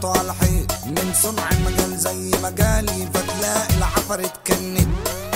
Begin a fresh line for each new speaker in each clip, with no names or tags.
اتنططوا على الحيط من صنع مجال زي مجالي فتلاقي العفرت كنت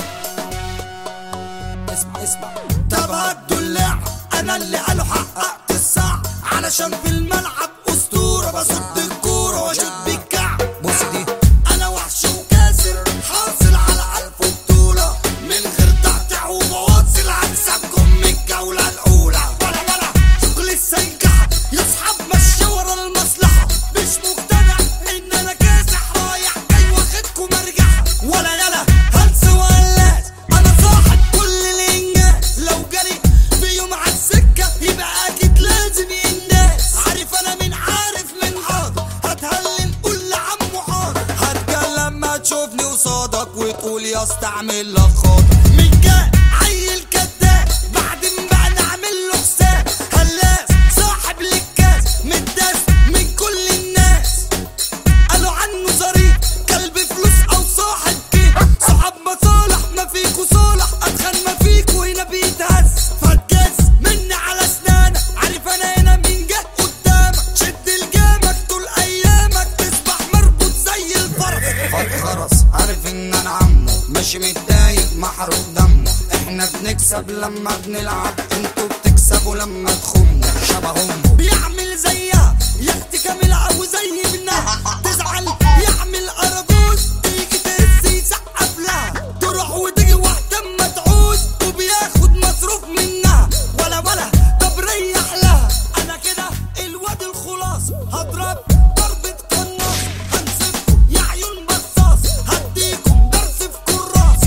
اسمع اسمع تبدوا اللعب انا اللي قالوا حققت الساعة علشان في الملعب اسطورة بصد الكورة واشوط بالكعب بص دي انا وحش وكاسر حاصل على الف بطولة من غير تقطيع وبواصل هكسبكم من الجولة الاولى ولا ولا شغل السنجحة يصحاب مشي ورا المصلحة مش مقتنع ان انا كاسح رايح جاي واخدكم مرجحة ولا يلا هلس ولاس انا صاحب كل الانجاز لو جري في يوم على السكة يبقى اكيد لازم ينداس عارف انا من عارف من حاضر هتهلل قول لعمو حاضر هتجلى لما تشوفني قصادك وتقول يا استعمل لك خاطر من جاي عيل كداب بعد ما نعمل له حساب هلاس صاحب للكاس متداس من كل الناس قالوا عنه ظريف كلب فلوس او صاحب كيف صحاب مصالح ما فيكوا صالح اتخن ما فيكوا هنا بيتهز فتجز مني على اسنانك عارف انا هنا مين جه قدامك شد الجامك طول ايامك تصبح مربوط زي الفرس فالخرس عارف ان انا عمه ماشي متضايق محروق دمه احنا بنكسب لما بنلعب انتوا بتكسبوا لما تخموا شبههم بيعمل زيها يختي كامل او زي ابنها تزعل يعمل قربوس تيجي تهز يسقف لها تروح وتيجي واحدة اما تعوز وبياخد مصروف منها ولا ولا طب ريح لها انا كده الواد الخلاص هضرب ضربة قناص هنسفكم يا عيون بصاص هديكم درس في كراس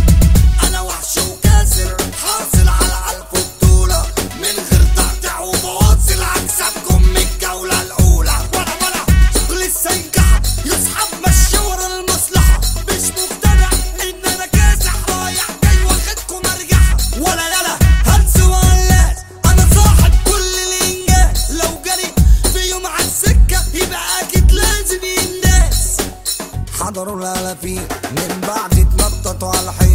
انا وحش وكاسر حاصل على الف بطولة من غير تقطيع وبواصل هكسبكم من الجولة الاولى ولا ولا شغل السنجحة يصحاب مشي ورا المصلحة مش مقتنع ان انا كاسح رايح جاي واخدكم مرجحة ولا يلا هلس ولاس انا صاحب كل الانجاز لو جري في يوم على السكة يبقى اكيد لازم ينداس حضروا الالافين من بعد اتنططوا على الحيط